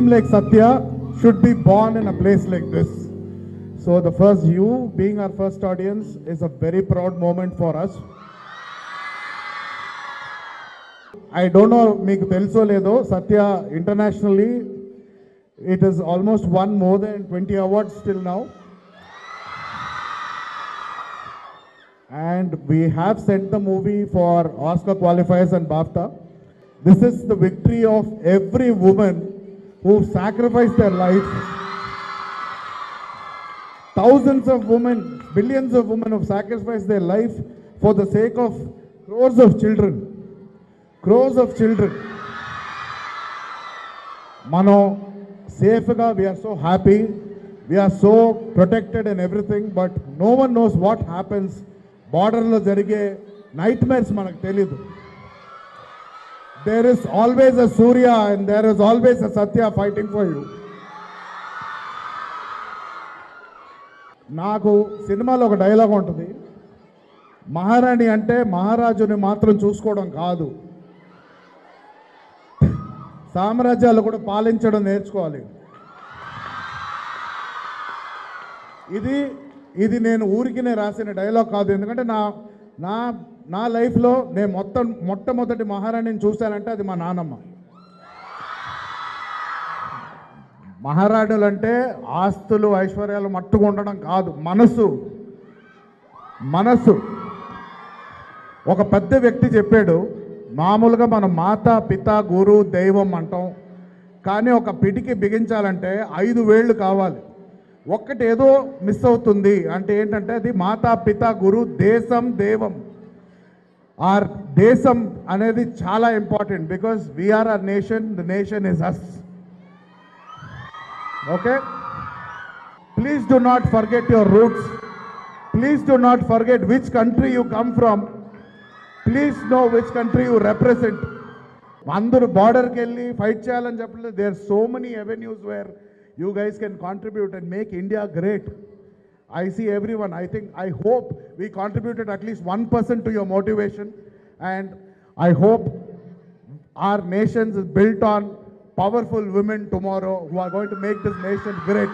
like Satya should be born in a place like this. So the first you being our first audience is a very proud moment for us. I don't know మీకు తెలుసో లేదో Satya internationally it is almost one more than twenty awards still now and we have sent the movie for Oscar qualifiers and BAFTA. This is the victory of every woman who sacrificed their life. Thousands of women, billions of women have sacrificed their life for the sake of crores of children. Crores of children. మనం సేఫ్గా we are so happy we are so protected and everything but no one knows what happens బార్డర్లో జరిగే nightmares మనకు తెలీదు there is always a Surya and there is always a Satya fighting for you నాకు సినిమాలో ఒక dialogue ఉంటుంది మహారాణి అంటే మహారాజుని మాత్రం చూసుకోవడం కాదు సామ్రాజ్యాలు కూడా పాలించడం నేర్చుకోవాలి ఇది ఇది నేను ఊరికినే రాసిన డైలాగ్ కాదు ఎందుకంటే నా నా నా లైఫ్లో నేను మొత్తం మొట్టమొదటి మహారాణిని చూశానంటే అది మా నాన్నమ్మ మహారాణులు అంటే ఆస్తులు ఐశ్వర్యాలు మట్టుకు ఉండడం కాదు మనసు మనసు ఒక పెద్ద వ్యక్తి చెప్పాడు మామూలుగా మనం మాత పిత గురు దైవం అంటాం కానీ ఒక పిడికి బిగించాలంటే ఐదు వేళ్ళు కావాలి ఒక్కటి ఏదో మిస్ అవుతుంది అంటే ఏంటంటే అది మాతా పిత గురు దేశం దేవం ఆర్ దేశం అనేది చాలా important because we are our nation the nation is us okay please do not forget your roots please do not forget which country you come from please know which country you represent అందరూ బార్డర్కి వెళ్ళి fight చేయాలని చెప్పలేదు there so many avenues where you guys can contribute and make India great I see everyone. I think, I hope we contributed at least 1% to your motivation. And I hope our nation is built on powerful women tomorrow who are going to make this nation great.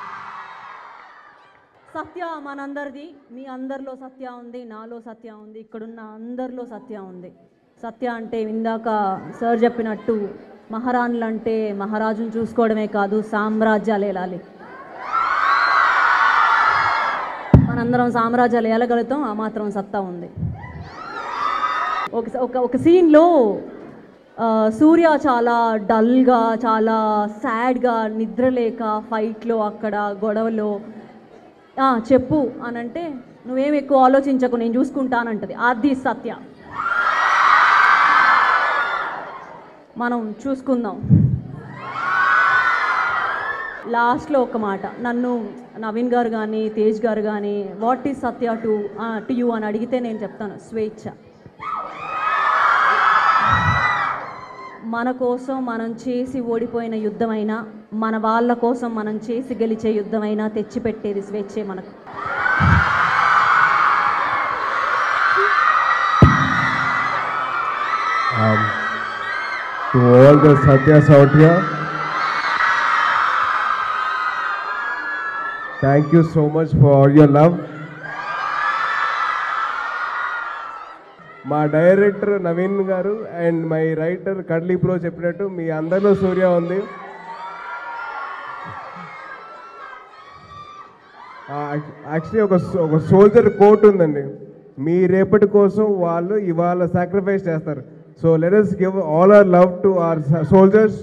Satya మనందరిది మీ అందరిలో సత్య ఉంది నాలో సత్య ఉంది ఇక్కడున్న అందరిలో సత్య ఉంది సత్య అంటే ఇందాక సార్ చెప్పినట్టు మహారాణులు అంటే మహారాజును చూసుకోవడమే కాదు సామ్రాజ్యాలు ఏలాలి మనందరం సామ్రాజ్యాలు ఏలగలుగుతాం ఆ మాత్రం సత్తా ఉంది ఒక ఒక ఒక సీన్లో ఆ, సూర్య చాలా డల్గా చాలా సాడ్గా నిద్రలేక ఫైట్లో అక్కడ గొడవలో "ఆ, చెప్పు అని అంటే నువ్వేం ఎక్కువ ఆలోచించకు నేను చూసుకుంటానంటది అది సత్య మనం చూసుకుందాం లాస్ట్లో ఒక మాట నన్ను నవీన్ గారు కానీ తేజ్ గారు కానీ what is Satya to to you అని అడిగితే నేను చెప్తాను స్వేచ్ఛ మన కోసం మనం చేసి ఓడిపోయిన యుద్ధమైనా మన వాళ్ళ కోసం మనం చేసి గెలిచే యుద్ధమైనా తెచ్చిపెట్టేది స్వేచ్ఛే మనకు um, to all the Satyas out here. Thank you so much for your love. మా director Naveen garu and my writer కడ్లీ ప్రో చెప్పినట్టు మీ అందరిలో సూర్య ఉంది యాక్చువల్లీ ఒక ఒక సోల్జర్ కోట్ ఉందండి మీ రేపటి కోసం వాళ్ళు ఇవాళ సాక్రిఫైస్ చేస్తారు so let us give all our love to our soldiers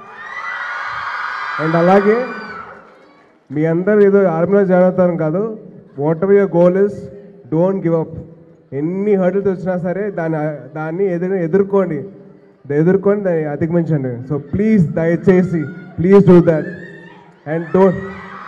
and అలాగే మీ అందరు ఏదో ఆర్మీలో జాయిన్ అవుతారు కాదు whatever your goal is don't give up ఎన్ని హర్డిల్స్ వచ్చినా సరే దాన్ని దాన్ని ఎదురు ఎదుర్కోండి ఎదుర్కొని దాన్ని అధిగమించండి సో ప్లీజ్ దయచేసి please do that and don't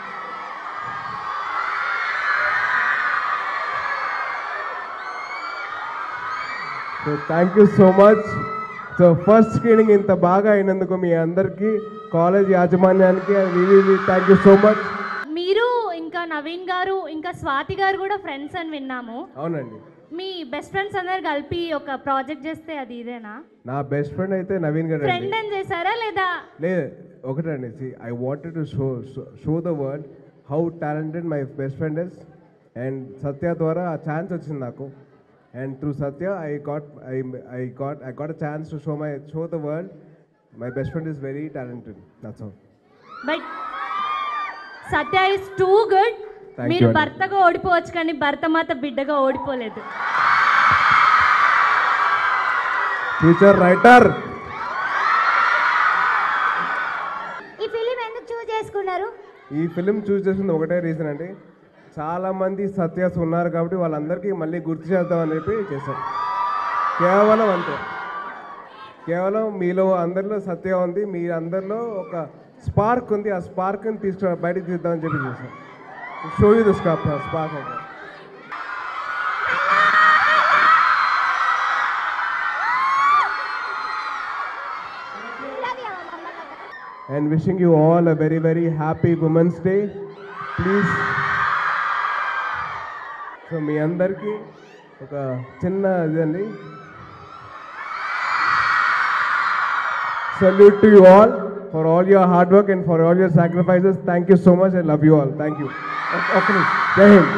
so thank you so much so first screening ఇంత బాగా అయినందుకు మీ అందరికీ కాలేజ్ యాజమాన్యానికి థ్యాంక్ యూ సో మచ్ మీరు ఇంకా నవీన్ గారు ఇంకా స్వాతి గారు కూడా ఫ్రెండ్స్ అని విన్నాము అవునండి మీ బెస్ట్ ఫ్రెండ్స్ అందరు కలిపి ఒక ప్రాజెక్ట్ చేస్తే అది ఇదేనా నా బెస్ట్ ఫ్రెండ్ అయితే నవీన్ గారు ఫ్రెండ్ అని చేశారా లేదా లేదు ఒకటండి see I wanted to show show the world how talented my best friend is and Satya ద్వారా ఆ ఛాన్స్ వచ్చింది నాకు and through Satya I got I I got I got a chance to show my show the world my best friend is very talented that's all but Satya is too good Thank మీరు you, Anna. భర్తగా ఓడిపోవచ్చు కానీ భర్త మాత బిడ్డగా ఓడిపోలేదు future writer ఈ film ఎందుకు choose చేసుకున్నారు ఈ ఫిలిం చూస్ చేసింది ఒకటే రీజన్ అండి చాలా మంది సత్యాస్ ఉన్నారు కాబట్టి వాళ్ళందరికీ మళ్ళీ గుర్తు చేద్దామని చెప్పి చేశాం కేవలం అంతే కేవలం మీలో అందరిలో సత్య ఉంది మీ అందరిలో ఒక స్పార్క్ ఉంది ఆ స్పార్క్ని తీసుకురా బయటకు తీద్దామని చెప్పి చేశాం show you the spark spark అంటే and wishing you all a very, very happy Women's Day. Please. So మీ అందరికీ ఒక చిన్న ఇదండి salute to you all for all your hard work and for all your sacrifices thank you so much I love you all thank you okay జై హింద్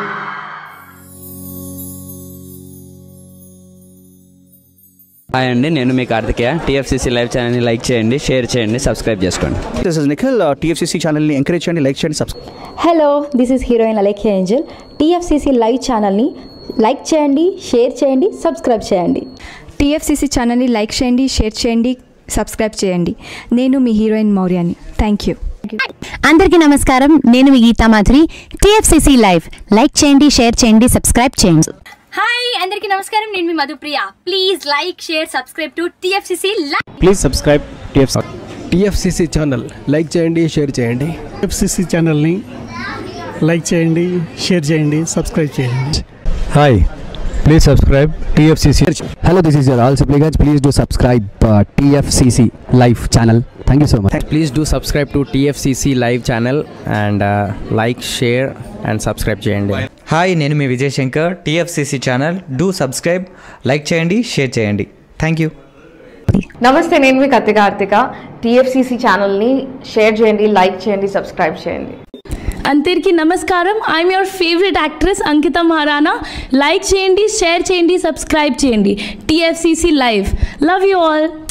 hi అండి నేను మీ కార్తికేయ టీఎఫ్సీసీ లైవ్ ఛానల్ని లైక్ చేయండి షేర్ చేయండి సబ్స్క్రైబ్ చేసుకోండి this is Nikhil TFCC ఛానల్ని ఎంకరేజ్ చేయండి లైక్ చేయండి subscribe hello this is heroine Alekhya Angel TFCC live ఛానల్ని లైక్ చేయండి షేర్ చేయండి సబ్స్క్రైబ్ చేయండి టీఎఫ్సీసీ ఛానల్ని లైక్ చేయండి షేర్ చేయండి సబ్స్క్రైబ్ చేయండి నేను మీ హీరోయిన్ మౌర్యాని థ్యాంక్ యూ అందరికీ నమస్కారం నేను మీ Geetha Madhuri TFCC live like చేయండి షేర్ చేయండి సబ్స్క్రైబ్ చేయండి హాయ్ అందరికీ నమస్కారం నేను మీ Madhupriya please like share subscribe to TFCC please subscribe TFC TFCC channel like చేయండి షేర్ చేయండి ఎఫ్సిసి ఛానల్ని లైక్ చేయండి షేర్ చేయండి సబ్స్క్రైబ్ చేయండి hi please subscribe TFCC hello this is your all సిప్లిగన్స్ please do subscribe TFCC live channel thank you so much please do subscribe to TFCC live channel and like share and subscribe చేయండి hi నేను మీ Vijay Shankar TFCC channel do subscribe like చేయండి share చేయండి thank you నమస్తే నేను మీ Kathi Karthika TFCC ఛానల్ని share చేయండి లైక్ చేయండి సబ్స్క్రైబ్ చేయండి అందరికీ నమస్కారం I'm your favourite actress Ankita Maharana like చేయండి షేర్ చేయండి సబ్స్క్రైబ్ చేయండి TFCC live love you all